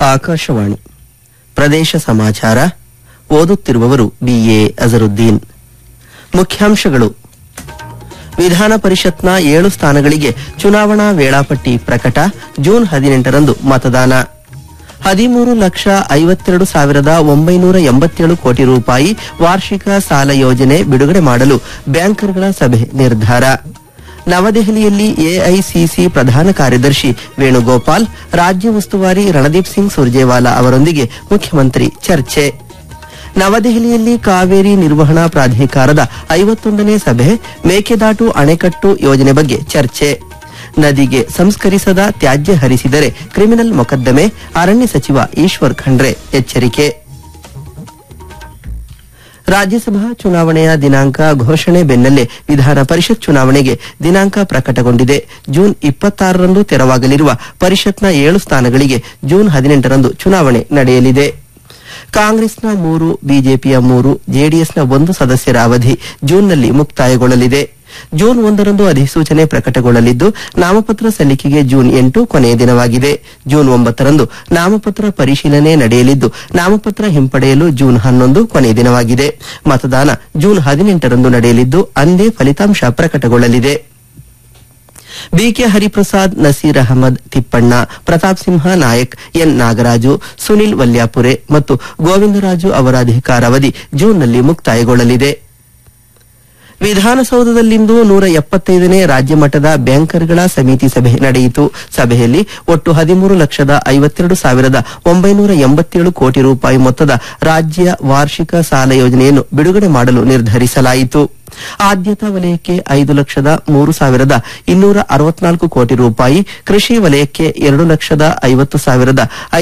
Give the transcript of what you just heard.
ಆಕಾಶವಾಣಿ ಪ್ರದೇಶ ಸಮಾಚಾರ ಓದುತ್ತಿರುವವರು ಬಿಎ ಅಜರುದ್ದೀನ್ ಮುಖ್ಯಾಂಶಗಳು ವಿಧಾನ ಪರಿಷತ್ನ ಏಳು ಸ್ಥಾನಗಳಿಗೆ ಚುನಾವಣಾ ವೇಳಾಪಟ್ಟಿ ಪ್ರಕಟ ಜೂನ್ ಹದಿನೆಂಟರಂದು ಮತದಾನ ಹದಿಮೂರು ಲಕ್ಷ ಐವತ್ತೆರಡು ಸಾವಿರದ ಒಂಬೈನೂರ ಎಂಬತ್ತೇಳು ಕೋಟಿ ರೂಪಾಯಿ ವಾರ್ಷಿಕ ಸಾಲ ಯೋಜನೆ ಬಿಡುಗಡೆ ಮಾಡಲು ಬ್ಯಾಂಕರ್ಗಳ ಸಭೆ ನಿರ್ಧಾರ ನವದೆಹಲಿಯಲ್ಲಿ ಎಐಸಿಸಿ ಪ್ರಧಾನ ಕಾರ್ಯದರ್ಶಿ ವೇಣುಗೋಪಾಲ್ ರಾಜ್ಯ ಉಸ್ತುವಾರಿ ರಣದೀಪ್ ಸಿಂಗ್ ಸುರ್ಜೇವಾಲಾ ಅವರೊಂದಿಗೆ ಮುಖ್ಯಮಂತ್ರಿ ಚರ್ಚೆ ನವದೆಹಲಿಯಲ್ಲಿ ಕಾವೇರಿ ನಿರ್ವಹಣಾ ಪ್ರಾಧಿಕಾರದ ಐವತ್ತೊಂದನೇ ಸಭೆ ಮೇಕೆದಾಟು ಅಣೆಕಟ್ಟು ಯೋಜನೆ ಬಗ್ಗೆ ಚರ್ಚೆ ನದಿಗೆ ಸಂಸ್ಕರಿಸದ ತ್ಯಾಜ್ಯ ಹರಿಸಿದರೆ ಕ್ರಿಮಿನಲ್ ಮೊಕದ್ದಮೆ ಅರಣ್ಯ ಸಚಿವ ಈಶ್ವರ್ ಖಂಡ್ರೆ ಎಚ್ಚರಿಕೆ ರಾಜ್ಯಸಭಾ ಚುನಾವಣೆಯ ದಿನಾಂಕ ಘೋಷಣೆ ಬೆನ್ನಲ್ಲೇ ವಿಧಾನ ಪರಿಷತ್ ಚುನಾವಣೆಗೆ ದಿನಾಂಕ ಪ್ರಕಟಗೊಂಡಿದೆ ಜೂನ್ ಇಪ್ಪತ್ತಾರರಂದು ತೆರವಾಗಲಿರುವ ಪರಿಷತ್ನ ಏಳು ಸ್ಥಾನಗಳಿಗೆ ಜೂನ್ ಹದಿನೆಂಟರಂದು ಚುನಾವಣೆ ನಡೆಯಲಿದೆ ಕಾಂಗ್ರೆಸ್ನ ಮೂರು ಬಿಜೆಪಿಯ ಮೂರು ಜೆಡಿಎಸ್ನ ಒಂದು ಸದಸ್ಯರ ಅವಧಿ ಜೂನ್ನಲ್ಲಿ ಮುಕ್ತಾಯಗೊಳ್ಳಲಿದೆ ಜೂನ್ ಒಂದರಂದು ಅಧಿಸೂಚನೆ ಪ್ರಕಟಗೊಳ್ಳಲಿದ್ದು ನಾಮಪತ್ರ ಸಲ್ಲಿಕೆಗೆ ಜೂನ್ ಎಂಟು ಕೊನೆಯ ದಿನವಾಗಿದೆ ಜೂನ್ ಒಂಬತ್ತರಂದು ನಾಮಪತ್ರ ಪರಿಶೀಲನೆ ನಡೆಯಲಿದ್ದು ನಾಮಪತ್ರ ಹಿಂಪಡೆಯಲು ಜೂನ್ ಹನ್ನೊಂದು ಕೊನೆಯ ದಿನವಾಗಿದೆ ಮತದಾನ ಜೂನ್ ಹದಿನೆಂಟರಂದು ನಡೆಯಲಿದ್ದು ಅಂದೇ ಫಲಿತಾಂಶ ಪ್ರಕಟಗೊಳ್ಳಲಿದೆ ಬಿಕೆ ಹರಿಪ್ರಸಾದ್ ನಸೀರ್ ಅಹಮದ್ ತಿಪ್ಪಣ್ಣ ಪ್ರತಾಪ್ ಸಿಂಹ ನಾಯಕ್ ಎನ್ ನಾಗರಾಜು ಸುನಿಲ್ ವಲ್ಯಾಪುರೆ ಮತ್ತು ಗೋವಿಂದರಾಜು ಅವರ ಅಧಿಕಾರಾವಧಿ ಜೂನ್ನಲ್ಲಿ ಮುಕ್ತಾಯಗೊಳ್ಳಲಿದೆ ವಿಧಾನಸೌಧದಲ್ಲಿಂದು ನೂರ ಎಪ್ಪತ್ತೈದನೇ ರಾಜ್ಯ ಮಟ್ಟದ ಬ್ಯಾಂಕರ್ಗಳ ಸಮಿತಿ ಸಭೆ ನಡೆಯಿತು ಸಭೆಯಲ್ಲಿ ಒಟ್ಟು ಹದಿಮೂರು ಲಕ್ಷದ ಐವತ್ತೆರಡು ಸಾವಿರದ ಒಂಬೈನೂರ ಎಂಬತ್ತೇಳು ಕೋಟಿ ರೂಪಾಯಿ ಮೊತ್ತದ ರಾಜ್ಯ ವಾರ್ಷಿಕ ಸಾಲ ಯೋಜನೆಯನ್ನು ಬಿಡುಗಡೆ ಮಾಡಲು ನಿರ್ಧರಿಸಲಾಯಿತು ಆದ್ಯತಾ ವಲಯಕ್ಕೆ ಐದು ಲಕ್ಷದ ಮೂರು ಸಾವಿರದ ಇನ್ನೂರ ಅರವತ್ನಾಲ್ಕು ಕೋಟಿ ರೂಪಾಯಿ ಕೃಷಿ ವಲಯಕ್ಕೆ ಎರಡು ಲಕ್ಷದ ಐವತ್ತು ಸಾವಿರದ